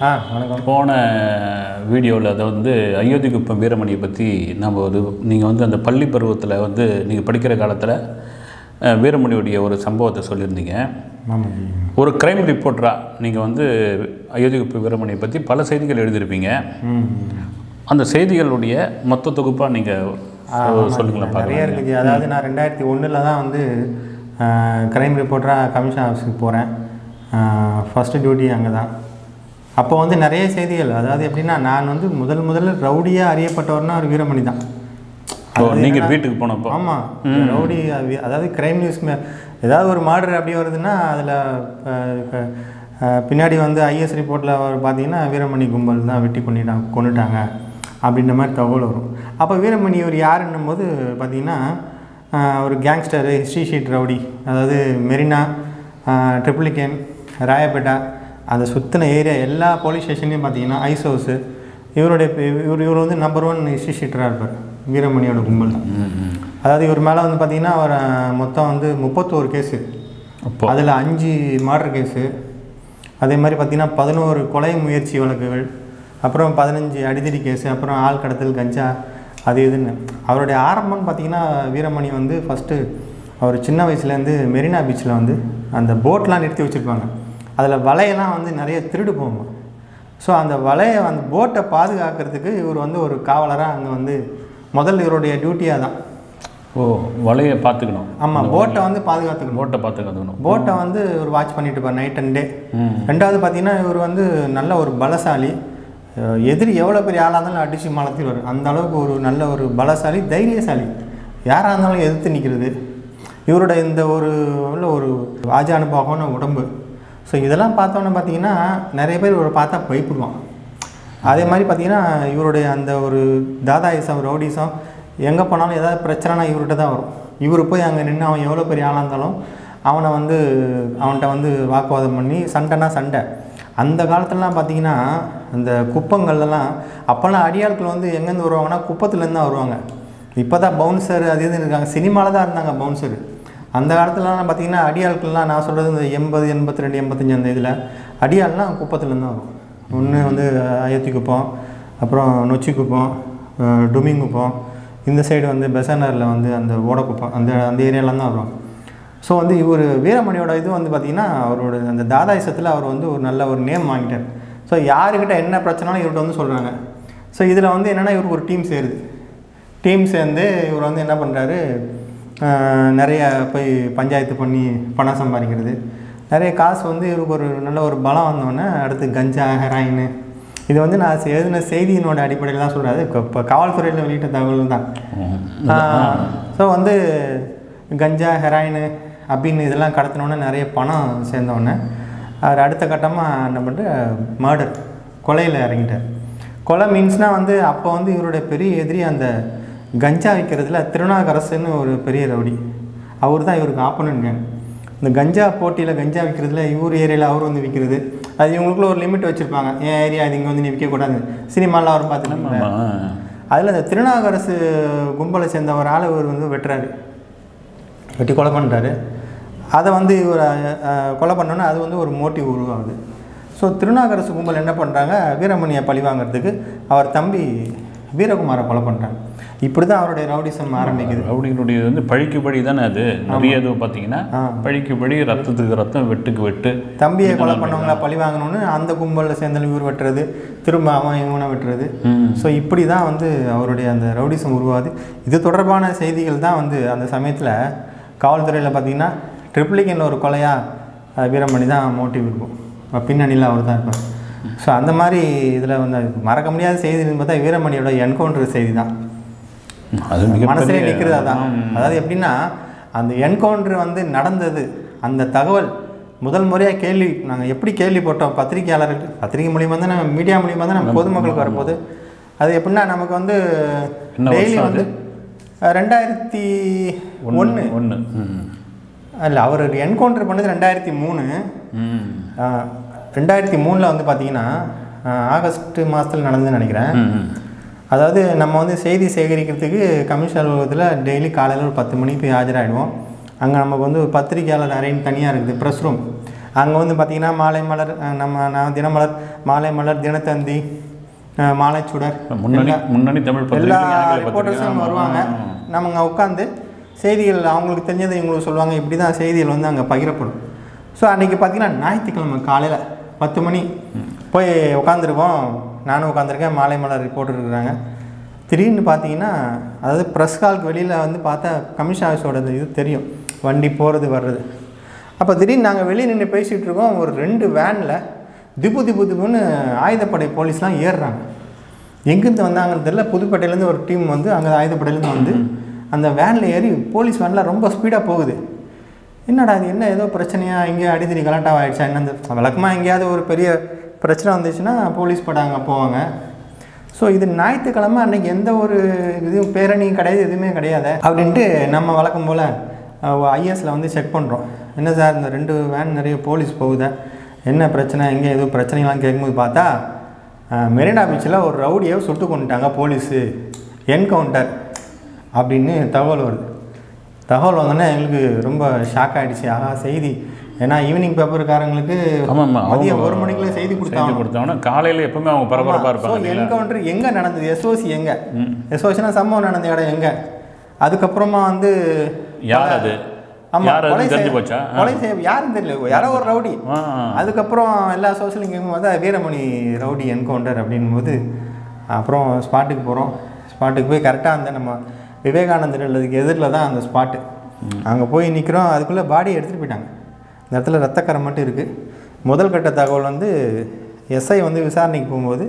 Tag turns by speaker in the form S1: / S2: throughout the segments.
S1: ஆ வணக்கம்
S2: போன வீடியோவில் அதை வந்து அயோத்தி குப்பம் வீரமணியை பற்றி நம்ம ஒரு நீங்கள் வந்து அந்த பள்ளி பருவத்தில் வந்து நீங்கள் படிக்கிற காலத்தில் அஹ், வீரமணியுடைய ஒரு சம்பவத்தை சொல்லியிருந்தீங்க
S1: ஆமாம்
S2: ஒரு கிரைம் ரிப்போர்ட்டராக நீங்கள் வந்து அயோத்தி குப்பம் வீரமணியை பற்றி பல செய்திகள் எழுதியிருப்பீங்க
S1: ம்
S2: அந்த செய்திகளுடைய மொத்த தொகுப்பாக நீங்கள் சொல்லுங்களேன்
S1: நிறைய
S2: பார்க்கலாம்
S1: இருக்குது அதாவது நான் ரெண்டாயிரத்தி ஒன்றில் தான் வந்து க்ரைம் ரிப்போர்ட்டராக கமிஷன் ஆஃபீஸுக்கு போகிறேன் ஃபஸ்ட்டு டியூட்டி அங்கே தான் அப்போ வந்து நிறைய செய்திகள் அதாவது எப்படின்னா நான் வந்து முதல் முதல்ல ரவுடியாக அறியப்பட்டவர்னா ஒரு வீரமணி தான்
S2: ஓ நீங்கள் வீட்டுக்கு போனப்போ
S1: ஆமாம் ரவுடி அது- அதாவது கிரைம் நியூஸ் ஏதாவது ஒரு மர்டர் அப்படி வருதுன்னா அதில் பின்னாடி வந்து ஐஎஸ் ரிப்போர்ட்டில் பார்த்தீங்கன்னா வீரமணி கும்பல் தான் வெட்டி பண்ணிட்டாங்க கொண்டுட்டாங்க அப்படின்ற மாதிரி தகவல் வரும் அப்போ வீரமணி ஒரு யாருன்னும் போது பார்த்தீங்கன்னா அஹ், ஒரு கேங்ஸ்டரு ஹிஸ்ட்ரி ஷீட் ரவுடி அதாவது மெரினா ட்ரிப்ளிகேன் ராயப்பேட்டா அந்த சுற்றின ஏரியா எல்லா போலீஸ் ஸ்டேஷன்லையும் பார்த்தீங்கன்னா ஐஸ் ஹவுஸு இவருடைய பே- இவர் இவர் வந்து நம்பர் ஒன் ஹிஸ்ட்ரி ஷீட்டராக இருப்பார் வீரமணியோட கும்பல்
S2: ம் ம்
S1: அதாவது இவர் மேலே வந்து பார்த்தீங்கன்னா அவர் அஹ், மொத்தம் வந்து முப்பத்தோரு கேஸு
S2: அப்போ
S1: அதில் அஞ்சு மர்டர் கேஸு அதே மாதிரி பார்த்தீங்கன்னா பதினோரு கொலை முயற்சி வழக்குகள் அப்புறம் பதினஞ்சு அடிதடி கேஸு அப்புறம் ஆள் கடத்தல் கஞ்சா அது இதுன்னு அவருடைய ஆரம்பம்னு பார்த்தீங்கன்னா வீரமணி வந்து ஃபஸ்ட்டு அவர் சின்ன வயசுலேருந்து மெரினா பீச்சில் வந்து அந்த போட்லாம் நிறுத்தி வச்சுருப்பாங்க அதில் வலையெல்லாம் வந்து நிறைய திருடு போகும் ஸோ அந்த வலையை அந்த போட்டை பாதுகாக்கிறதுக்கு இவர் வந்து ஒரு காவலராக அங்கே வந்து முதல் இவருடைய டியூட்டியாக தான்
S2: ஓ வலையை பார்த்துக்கணும்
S1: ஆமாம் போட்டை வந்து பாதுகாத்துக்கணும்
S2: போட்டை பார்த்து கற்றுக்கணும்
S1: போட்டை வந்து ஒரு வாட்ச் பண்ணிட்டு இருப்பார் நைட் அண்ட் டே
S2: ம்
S1: ரெண்டாவது பார்த்தீங்கன்னா இவர் வந்து நல்ல ஒரு பலசாலி அஹ் எதிரி எவ்வளோ பெரிய ஆளாக இருந்தாலும் அடித்து மலர்த்திடுவார் அந்த அளவுக்கு ஒரு நல்ல ஒரு பலசாலி தைரியசாலி யாராக இருந்தாலும் எதிர்த்து நிற்கிறது இவரோட இந்த ஒரு உள்ள ஒரு ஆஜ அனுபவமான உடம்பு ஸோ இதெல்லாம் பார்த்தோன்னே பார்த்தீங்கன்னா நிறைய பேர் இவரை பார்த்தா பயப்படுவான் அதே மாதிரி பார்த்தீங்கன்னா இவருடைய அந்த ஒரு தாதாயிசம் ரவுடிசம் எங்கே போனாலும் ஏதாவது பிரச்சனைனா இவர்கிட்ட தான் வரும் இவர் போய் அங்கே நின்று அவன் எவ்வளோ பெரிய ஆளாக இருந்தாலும் அவனை வந்து அவன்கிட்ட வந்து வாக்குவாதம் பண்ணி சண்டைனா சண்டை அந்த காலத்துலலாம் பார்த்தீங்கன்னா அந்த குப்பங்கள்லாம் அப்போல்லாம் அடியாட்கள் வந்து எங்கேருந்து வருவாங்கன்னா குப்பத்துலேருந்து தான் வருவாங்க இப்போ தான் பவுன்சர் அது இதுன்னு இருக்காங்க சினிமாவில் தான் இருந்தாங்க பவுன்சர் அந்த காலத்துலலாம் பார்த்தீங்கன்னா அடியாட்கள்லாம் நான் சொல்கிறது இந்த எண்பது எண்பத்தி ரெண்டு எண்பத்தஞ்சு அந்த இதில் அடியாள்லாம் குப்பத்துலேருந்து தான் வரும் ஒன்று வந்து அயோத்தி குப்பம் அப்புறம் நொச்சி குப்பம் அஹ் டுமிங் குப்பம் இந்த சைடு வந்து பெசனரில் வந்து அந்த ஓடக்குப்பம் அந்த அந்த ஏரியாலாம் தான் வருவாங்க ஸோ வந்து இவர் வீரமணியோட இது வந்து பார்த்திங்கன்னா அவரோட அந்த தாதாயிசத்தில் அவர் வந்து ஒரு நல்ல ஒரு நேம் வாங்கிட்டார் ஸோ யாருக்கிட்ட என்ன பிரச்சனாலும் இவர்கிட்ட வந்து சொல்கிறாங்க ஸோ இதில் வந்து என்னென்னா இவருக்கு ஒரு டீம் சேருது டீம் சேர்ந்து இவர் வந்து என்ன பண்ணுறாரு நிறைய போய் பஞ்சாயத்து பண்ணி பணம் சம்பாதிக்கிறது நிறைய காசு வந்து இவருக்கு ஒரு நல்ல ஒரு பலம் வந்தோடனே அடுத்து கஞ்சா ஹெராயின் இது வந்து நான் செ- எழுதின செய்தியினோட அடிப்படையில் தான் சொல்கிறாரு இப்போ காவல்துறையில் வெளியிட்ட தகவல் தான் ஸோ வந்து கஞ்சா ஹெராயின் அப்படின்னு இதெல்லாம் கடத்தினோடனே நிறைய பணம் சேர்ந்தோடனே அவர் அடுத்த கட்டமாக என்ன பண்ணிட்டு மர்டர் கொலையில் இறங்கிட்டார் கொலை மீன்ஸ்னால் வந்து அப்போ வந்து இவருடைய பெரிய எதிரி அந்த கஞ்சா விற்கிறதுல திருநாகரசுன்னு ஒரு பெரிய ரவுடி அவர் தான் இவருக்கு ஆப்போனன்ட் கேங் இந்த கஞ்சா போட்டியில் கஞ்சா விற்கிறதுல இவர் ஏரியாவில் அவர் வந்து விற்கிறது அது இவங்களுக்குள்ள ஒரு லிமிட் வச்சுருப்பாங்க என் ஏரியா இது இங்கே வந்து நீ விற்கக்கூடாது சினிமாலாம் அவர் பார்த்துட்டு அதில் அந்த திருநாகரசு கும்பலை சேர்ந்த ஒரு ஆளை இவர் வந்து வெட்டுறாரு வெட்டி கொலை பண்ணுறாரு அதை வந்து இவர் அஹ், கொலை பண்ணோன்னே அது வந்து ஒரு மோட்டிவ் உருவாகுது ஸோ திருநாகரசு கும்பல் என்ன பண்ணுறாங்க வீரமணியை பழி வாங்குறதுக்கு அவர் தம்பி வீரகுமாரை கொலை பண்ணுறாங்க இப்படி தான் அவருடைய ரவுடிசம் ஆரம்பிக்குது
S2: ரவுடிகளுடைய வந்து பழிக்கு பழி தானே அது நிறைய இது பார்த்தீங்கன்னா
S1: ஆ.
S2: பழிக்கு பழி ரத்தத்துக்கு ரத்தம் வெட்டுக்கு வெட்டு
S1: தம்பியை கொலை பண்ணவங்கள பழி வாங்கணும்னு அந்த கும்பலில் சேர்ந்தாலும் இவர் வெட்டுறது திரும்ப அவன் இவனை வெட்டுறது
S2: ம்
S1: ஸோ இப்படி தான் வந்து அவருடைய அந்த ரவுடிசம் உருவாகுது இது தொடர்பான செய்திகள் தான் வந்து அந்த சமயத்தில் காவல்துறையில் பார்த்தீங்கன்னா ட்ரிப்ளிகனில் ஒரு கொலையாக வீரமணி தான் மோட்டிவ் இருக்கும் அப்ப பின்னணியில் அவர் தான் இருப்பார் ஸோ அந்த மாதிரி இதில் வந்து மறக்க முடியாத செய்தின்னு பார்த்தா வீரமணியோட என்கவுண்டர் செய்தி தான்
S2: அது
S1: மனசுலேயே
S2: மிகப்பெரிய
S1: நிற்கிறது அதான் அதாவது எப்படின்னா அந்த என்கவுண்டர் வந்து நடந்தது அந்த தகவல் முதல் முறையாக கேள்வி நாங்கள் எப்படி கேள்விப்பட்டோம் பத்திரிகையாளர்கள் பத்திரிகை மூலியமாக தான் நம்ம மீடியா மூலியமாக தான் நம்ம பொதுமக்களுக்கு வரப்போகுது அது எப்படின்னா நமக்கு வந்து
S2: என்ன
S1: டெய்லி
S2: வருஷம்
S1: வந்து அஹ், ரெண்டாயிரத்தி ஒன்று
S2: ஒன்று ம்
S1: இல்லை அவர் என்கவுண்டர் பண்ணது ரெண்டாயிரத்தி மூணு
S2: ம்
S1: அஹ், ரெண்டாயிரத்தி மூணில் வந்து பார்த்தீங்கன்னா அஹ், ஆகஸ்ட் மாதத்தில் நடந்ததுன்னு நினைக்கிறேன்
S2: ம், ம்
S1: அதாவது நம்ம வந்து செய்தி சேகரிக்கிறதுக்கு கமிஷன் அலுவலகத்தில் டெய்லி காலையில் ஒரு பத்து மணிக்கு போய் ஆஜராகிடுவோம் அங்கே நமக்கு வந்து ஒரு பத்திரிகையாளர் அறைன்னு தனியாக இருக்குது ப்ரெஸ் ரூம் அங்கே வந்து பார்த்திங்கன்னா மாலை மலர் அஹ் நம்ம நான் தினமலர் மாலை மலர் தினத்தந்தி அஹ், மாலைச்சுடர்
S2: முன்னணி முன்னணி தமிழ்
S1: எல்லா
S2: பத்திரிகை ஆங்கில
S1: ரிப்போர்ட்டர்ஸும்
S2: பத்திரிகை
S1: வருவாங்க நம்ம உட்காந்து செய்திகள் அவங்களுக்கு தெரிஞ்சதை இவங்களுக்கு சொல்லுவாங்க இப்படி தான் செய்திகள் வந்து அங்கே பகிரப்படும் ஸோ அன்றைக்கி பார்த்தீங்கன்னா ஞாயிற்றுக்கிழமை காலையில் பத்து மணி போய் உட்காந்துருக்கோம் நானும் உட்காந்துருக்கேன் மாலை மலர் ரிப்போர்ட்டர் இருக்கிறாங்க திடீர்னு பார்த்தீங்கன்னா அதாவது ப்ரெஸ் கால்க்கு வெளியில் வந்து பார்த்தா கமிஷன் ஆஃபீஸோட இது தெரியும் வண்டி போகிறது வர்றது அப்போ திடீர்னு நாங்கள் வெளியே நின்று பேசிகிட்டு இருக்கோம் ஒரு ரெண்டு வேனில் திபு திபு திபுன்னு ஆயுதப்படை போலீஸ்லாம் ஏறுறாங்க எங்கேருந்து வந்தாங்கன்னு தெரியல புதுப்பேட்டையிலேருந்து ஒரு டீம் வந்து அங்கே ஆயுதப்படையிலேருந்து வந்து அந்த வேனில் ஏறி போலீஸ் வேனில் ரொம்ப ஸ்பீடாக போகுது என்னடா இது என்ன ஏதோ பிரச்சனையா எங்கேயோ அடித்தடி கலாட்டாக ஆயிடுச்சா என்ன வழக்கமாக எங்கேயாவது ஒரு பெரிய பிரச்சனை வந்துச்சுன்னா போலீஸ் படம் அங்கே போவாங்க ஸோ இது ஞாயிற்றுக்கிழமை அன்னைக்கு எந்த ஒரு இதுவும் பேரணியும் கிடையாது எதுவுமே கிடையாது அப்படின்ட்டு நம்ம வழக்கம் போல் ஐஎஸில் வந்து செக் பண்ணுறோம் என்ன சார் இந்த ரெண்டு வேன் நிறைய போலீஸ் போகுதா என்ன பிரச்சனை எங்கே எதுவும் பிரச்சனைலாம் கேட்கும்போது பார்த்தா அஹ், மெரினா பீச்சில் ஒரு ரவுடியை சுட்டு கொண்டுட்டாங்க போலீஸு என்கவுண்டர் அப்படின்னு தகவல் வருது தகவல் வந்தோடனே எங்களுக்கு ரொம்ப ஷாக் ஆகிடுச்சு ஆஹா செய்தி ஏன்னா ஈவினிங் பேப்பருக்காரங்களுக்கு
S2: ஆமாம் ஆமாம்
S1: மதியம் ஒரு மணிக்குள்ள செய்தி
S2: செய்தி
S1: கொடுத்தாங்க
S2: கொடுத்தாங்கன்னா காலையில் எப்பவுமே அவங்க பரபரப்பாக இருப்பாங்க இல்லைங்களா?
S1: என்கவுண்டர் எங்கே நடந்தது எஸ்ஓசி எங்கே எஸ்ஓசினா சம்பவம் நடந்த இடம் எங்கே அதுக்கப்புறமா வந்து
S2: யார் அது
S1: ஆமா,
S2: யார்
S1: கொலை
S2: அது தெரிஞ்சு
S1: செய்ய-
S2: போச்சா
S1: கொலை செய்ய யாரும் தெரியல யாரோ ஒரு ரவுடி
S2: ஆ
S1: அதுக்கப்புறம் எல்லா சோஷியல் இங்கேயும் வந்து வீரமணி ரவுடி என்கவுண்டர் அப்படின்னும் போது அப்புறம் ஸ்பாட்டுக்கு போகிறோம் ஸ்பாட்டுக்கு போய் கரெக்டாக அந்த நம்ம விவேகானந்தர் உள்ளதுக்கு எதிரில் தான் அந்த ஸ்பாட்டு அங்கே போய் நிற்கிறோம் அதுக்குள்ளே பாடியை எடுத்துகிட்டு போயிட்டாங்க இந்த இடத்துல ரத்தக்கரை மட்டும் இருக்குது முதல் கட்ட தகவல் வந்து எஸ்ஐ வந்து விசாரணைக்கு போகும்போது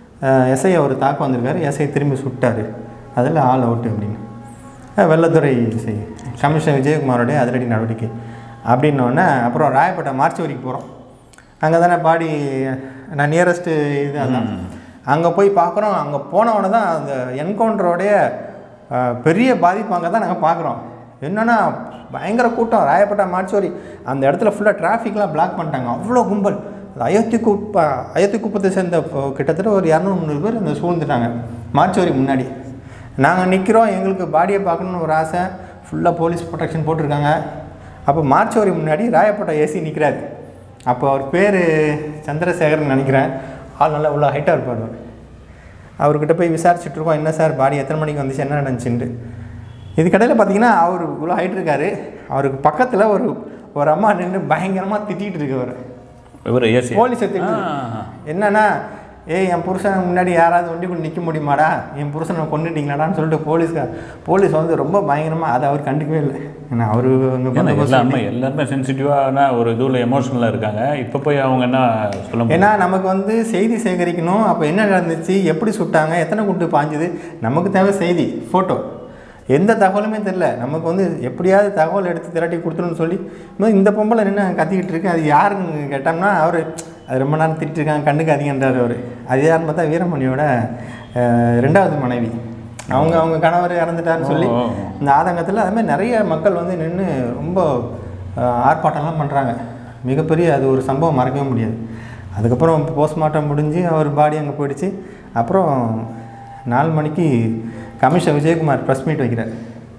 S1: எஸ்ஐ அவர் தாக்க வந்திருக்காரு எஸ்ஐ திரும்பி சுட்டார் அதில் ஆல் அவுட்டு அப்படின்னு அஹ் வெள்ளத்துறை செய் கமிஷனர் விஜயகுமாரோடைய அதிரடி நடவடிக்கை அப்படின்னோடனே அப்புறம் ராயப்பேட்டை மார்ச் வரைக்கும் போகிறோம் அங்கே தானே பாடி நான் நியரஸ்ட்டு இது அதான் அங்கே போய் பார்க்குறோம் அங்கே போனவொடனே தான் அந்த என்கவுண்டரோடைய அஹ், பெரிய பாதிப்பு அங்கே தான் நாங்கள் பார்க்குறோம் என்னென்னா பயங்கர கூட்டம் ராயப்பேட்டை மார்ச்சோரி அந்த இடத்துல ஃபுல்லாக டிராஃபிக்லாம் பிளாக் பண்ணிட்டாங்க அவ்வளோ கும்பல் அது அயோத்தி குப்பா அயோத்தி குப்பத்தை சேர்ந்த இப்போ கிட்டத்தட்ட ஒரு இரநூறு முந்நூறு பேர் அந்த சூழ்ந்துட்டாங்க மார்ச்சோரி முன்னாடி நாங்கள் நிற்கிறோம் எங்களுக்கு பாடியை பார்க்கணுன்னு ஒரு ஆசை ஃபுல்லாக போலீஸ் ப்ரொடெக்ஷன் போட்டிருக்காங்க அப்போ மார்ச்சோரி முன்னாடி ராயப்பேட்டை ஏசி நிற்கிறாரு அப்போ அவர் பேர் சந்திரசேகர்னு நினைக்கிறேன் ஆள் நல்லா உள்ள ஹைட்டாக இருப்பார் அவர் அவர்கிட்ட போய் விசாரிச்சுட்டு இருக்கோம் என்ன சார் பாடி எத்தனை மணிக்கு வந்துச்சு என்ன நடந்துச்சுன்ட்டு இதுக்கடையில் பார்த்தீங்கன்னா அவர் இவ்வளோ ஹைட் இருக்காரு அவருக்கு பக்கத்தில் ஒரு ஒரு அம்மா நின்று பயங்கரமாக திட்டிகிட்டு இருக்கு அவர்
S2: இவர் ஏசி
S1: போலீஸை திட்டு என்னன்னா ஏய் என் புருஷன் முன்னாடி யாராவது வண்டி கொண்டு நிற்க முடியுமாடா என் புருஷனை கொண்டுட்டீங்களாடான்னு சொல்லிட்டு போலீஸ்கார் போலீஸ் வந்து ரொம்ப பயங்கரமாக அதை அவர் கண்டுக்கவே இல்லை ஏன்னா அவர் அங்கே
S2: ஏன்னா
S1: பந்தோபஸ்து
S2: எல்லாருமே எல்லாருமே சென்சிட்டிவான ஒரு இதுல எமோஷனலாக இருக்காங்க இப்போ போய் அவங்க என்ன சொல்ல முடியும்
S1: ஏன்னா நமக்கு வந்து செய்தி சேகரிக்கணும் அப்போ என்ன நடந்துச்சு எப்படி சுட்டாங்க எத்தனை குண்டு பாஞ்சுது நமக்கு தேவை செய்தி ஃபோட்டோ எந்த தகவலுமே தெரில நமக்கு வந்து எப்படியாவது தகவல் எடுத்து திரட்டி கொடுத்துருன்னு சொல்லி இன்னும் இந்த பொம்பளை நின்று கத்திக்கிட்டு இருக்கு அது யாருன்னு கேட்டோம்னா அவர் அது ரொம்ப நேரம் திட்டிட்டு இருக்காங்க கண்டுக்காதீங்கன்றார் அவர் அது யாருன்னு பார்த்தா வீரமணியோட அஹ், ரெண்டாவது மனைவி அவங்க அவங்க கணவர் இறந்துட்டாருன்னு சொல்லி
S2: ஓ, ஓ.
S1: இந்த ஆதங்கத்தில் அது மாதிரி நிறைய மக்கள் வந்து நின்று ரொம்ப அஹ், ஆர்ப்பாட்டம்லாம் பண்ணுறாங்க மிகப்பெரிய அது ஒரு சம்பவம் மறக்கவே முடியாது அதுக்கப்புறம் போஸ்ட்மார்ட்டம் முடிஞ்சு அவர் பாடி அங்கே போயிடுச்சு அப்புறம் நாலு மணிக்கு கமிஷனர் விஜயகுமார் ப்ரெஸ் மீட் வைக்கிறார்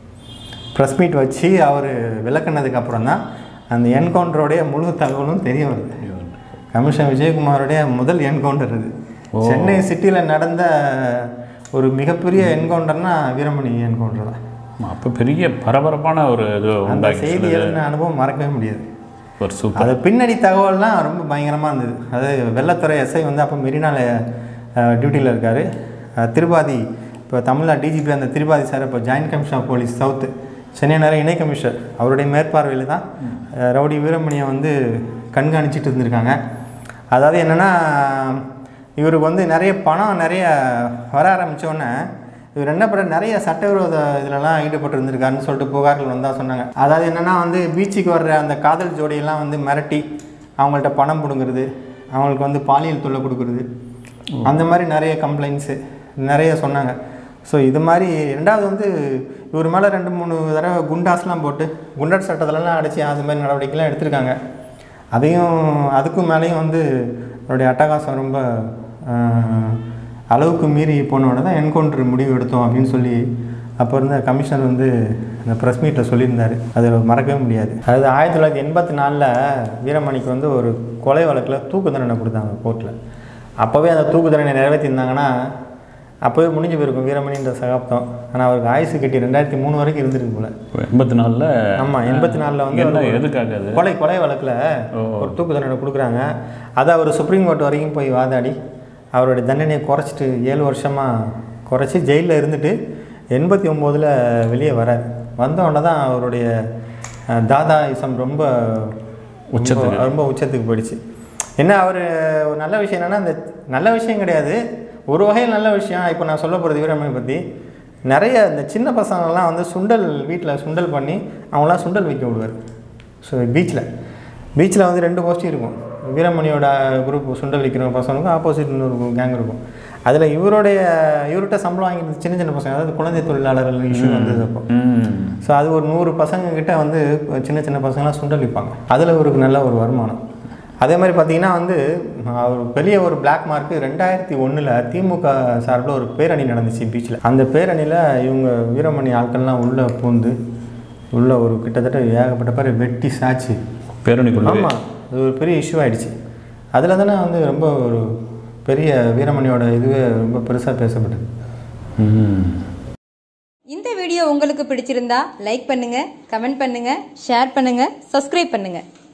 S1: ப்ரெஸ் மீட் வச்சு அவர் விளக்குனதுக்கு அப்புறம் தான் அந்த என்கவுண்டரோடைய முழு தகவலும் தெரிய வருது கமிஷனர் விஜயகுமாரோடைய முதல் என்கவுண்டர் இது சென்னை சிட்டியில் நடந்த ஒரு மிகப்பெரிய என்கவுண்டர்னா வீரமணி என்கவுண்டர் தான்
S2: அப்போ பெரிய பரபரப்பான ஒரு இது
S1: அந்த
S2: உண்டாக்கி
S1: செய்தி எழுதின அனுபவம் மறக்கவே முடியாது
S2: ஒரு சூப்பர்
S1: அது பின்னணி தகவல்லாம் ரொம்ப பயங்கரமாக இருந்தது அது வெள்ளத்துறை எஸ்ஐ வந்து அப்போ மெரினால டியூட்டியில் இருக்கார் திருபாதி இப்போ தமிழ்நாடு டிஜிபி அந்த திருபாதி சார் இப்போ joint commissioner of police south Chennai நேரம் இணை கமிஷனர் அவருடைய மேற்பார்வையில் தான் அஹ், ரவுடி வீரமணியை வந்து கண்காணிச்சிட்டு இருந்திருக்காங்க அதாவது என்னென்னா இவருக்கு வந்து நிறைய பணம் நிறைய வர ஆரம்பித்தோடனே இவர் என்ன பண்ண நிறைய சட்டவிரோத இதிலலாம் ஈடுபட்டு இருந்திருக்காருன்னு சொல்லிட்டு புகார்கள் வந்தால் சொன்னாங்க அதாவது என்னென்னா வந்து பீச்சுக்கு வர்ற அந்த காதல் ஜோடியெல்லாம் வந்து மிரட்டி அவங்கள்ட்ட பணம் பிடுங்குறது அவங்களுக்கு வந்து பாலியல் தொல்லை கொடுக்குறது அந்த மாதிரி நிறைய கம்ப்ளைண்ட்ஸு நிறைய சொன்னாங்க ஸோ இது மாதிரி ரெண்டாவது வந்து இவர் மேலே ரெண்டு மூணு தடவை குண்டாஸ்லாம் போட்டு குண்டர் சட்டத்திலலாம் அடித்து அது மாதிரி நடவடிக்கைலாம் எடுத்திருக்காங்க அதையும் அதுக்கும் மேலேயும் வந்து அவருடைய அட்டகாசம் ரொம்ப ஆஹ், அளவுக்கு மீறி போனோட தான் என்கவுண்டர் முடிவு எடுத்தோம் அப்படின்னு சொல்லி அப்போ இருந்த கமிஷனர் வந்து அந்த ப்ரெஸ் மீட்டில் சொல்லியிருந்தார் அது மறக்கவே முடியாது அதாவது ஆயிரத்தி தொள்ளாயிரத்தி எண்பத்தி நாலில் வீரமணிக்கு வந்து ஒரு கொலை வழக்கில் தூக்கு தண்டனை கொடுத்தாங்க கோர்ட்டில் அப்போவே அந்த தூக்கு தண்டனை நிறைவேற்றியிருந்தாங்கன்னா அப்போவே முடிஞ்சு போயிருக்கும் வீரமணின்ற சகாப்தம் ஆனால் அவருக்கு ஆயுசு கட்டி ரெண்டாயிரத்தி மூணு வரைக்கும் இருந்திருக்கு போல
S2: எண்பத்தி நாலில்
S1: ஆமாம் எண்பத்தி நாலில் வந்து
S2: என்ன எதுக்காக அது
S1: கொலை கொலை வழக்கில் ஒரு தூக்கு தண்டனை கொடுக்குறாங்க அதை அவர் சுப்ரீம் கோர்ட் வரைக்கும் போய் வாதாடி அவருடைய தண்டனையை குறைச்சிட்டு ஏழு வருஷமாக குறைச்சி ஜெயிலில் இருந்துட்டு எண்பத்தி ஒம்போதில் வெளியே வரார் வந்த உடனே தான் அவருடைய அஹ், தாதாயிசம் ரொம்ப
S2: உச்சத்துக்கு.
S1: ரொம்ப- ரொம்ப உச்சத்துக்கு போயிடுச்சு என்ன அவர் ஒரு நல்ல விஷயம் என்னென்னா அந்த நல்ல விஷயம் கிடையாது ஒரு வகையில் நல்ல விஷயம் இப்போ நான் சொல்ல போகிறது வீரமணி பற்றி நிறைய இந்த சின்ன பசங்கள்லாம் வந்து சுண்டல் வீட்டில் சுண்டல் பண்ணி அவங்களாம் சுண்டல் வைக்க விடுவார் ஸோ பீச்சில் பீச்சில் வந்து ரெண்டு கோஷ்டி இருக்கும் வீரமணியோட குரூப் சுண்டல் விற்கிற பசங்களுக்கும் ஆப்போசிட் இன்னொரு கேங் இருக்கும் அதில் இவருடைய இவர்கிட்ட சம்பளம் வாங்கிட்டு சின்ன சின்ன பசங்க அதாவது குழந்தை தொழிலாளர்கள் இஷ்யூ வந்தது அப்போ
S2: ம்
S1: ஸோ அது ஒரு நூறு பசங்க கிட்ட வந்து சின்ன சின்ன பசங்களாம் சுண்டல் விற்பாங்க அதில் இவருக்கு நல்ல ஒரு வருமானம் அதே மாதிரி பார்த்தீங்கன்னா வந்து அவர் பெரிய ஒரு பிளாக் மார்க்கு ரெண்டாயிரத்தி ஒன்றில் திமுக சார்பில் ஒரு பேரணி நடந்துச்சு பீச்சில் அந்த பேரணியில் இவங்க வீரமணி ஆட்கள்லாம் உள்ளே பூந்து உள்ள ஒரு கிட்டத்தட்ட ஏகப்பட்ட பேர் வெட்டி சாச்சு
S2: பேரணிக்குள்ள
S1: ஆமாம் அது ஒரு பெரிய இஷ்யூ ஆயிடுச்சு அதில் தானே வந்து ரொம்ப ஒரு பெரிய வீரமணியோட இதுவே ரொம்ப பெருசாக பேசப்பட்டது
S2: ம்
S3: இந்த வீடியோ உங்களுக்கு பிடிச்சிருந்தா லைக் பண்ணுங்க கமெண்ட் பண்ணுங்க ஷேர் பண்ணுங்க சப்ஸ்கிரைப் பண்ணுங்க